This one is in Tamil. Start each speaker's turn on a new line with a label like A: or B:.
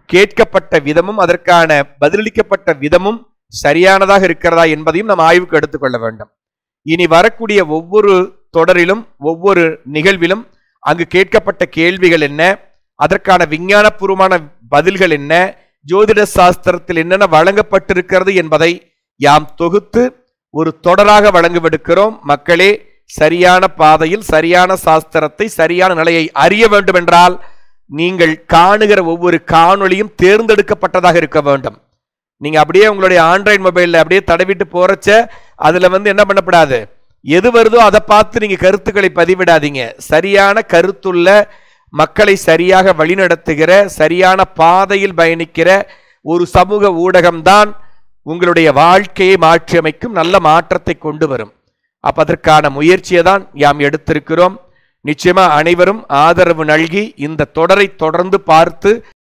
A: கேட்கப்பட்ட விதமும் அதற்கான பதிலளிக்கப்பட்ட விதமும் சரியானதாக இருக்கிறதா என்பதையும் நாம் ஆய்வுக்கு எடுத்துக்கொள்ள வேண்டும் இனி வரக்கூடிய ஒவ்வொரு தொடரிலும் ஒவ்வொரு நிகழ்விலும் அங்கு கேட்கப்பட்ட கேள்விகள் என்ன அதற்கான விஞ்ஞானபூர்வமான பதில்கள் என்ன ஜோதிட சாஸ்திரத்தில் என்னென்ன வழங்கப்பட்டிருக்கிறது என்பதை யாம் தொகுத்து ஒரு தொடராக வழங்கவிடுக்கிறோம் மக்களே சரியான பாதையில் சரியான சாஸ்திரத்தை சரியான நிலையை அறிய வேண்டும் என்றால் நீங்கள் காணுகிற ஒவ்வொரு காணொளியும் தேர்ந்தெடுக்கப்பட்டதாக இருக்க வேண்டும் நீங்க அப்படியே உங்களுடைய ஆண்ட்ராய்டு மொபைல்ல அப்படியே தடவிட்டு போறச்ச அதுல வந்து என்ன பண்ணப்படாது எது வருதோ அதை பார்த்து நீங்க கருத்துக்களை பதிவிடாதீங்க சரியான கருத்துள்ள மக்களை சரியாக வழிநடத்துகிற சரியான பாதையில் பயணிக்கிற ஒரு சமூக ஊடகம்தான் உங்களுடைய வாழ்க்கையை மாற்றியமைக்கும் நல்ல மாற்றத்தை கொண்டு வரும் அப்ப அதற்கான முயற்சியை தான் யாம் எடுத்திருக்கிறோம் நிச்சயமா அனைவரும் ஆதரவு நல்கி இந்த தொடரை தொடர்ந்து பார்த்து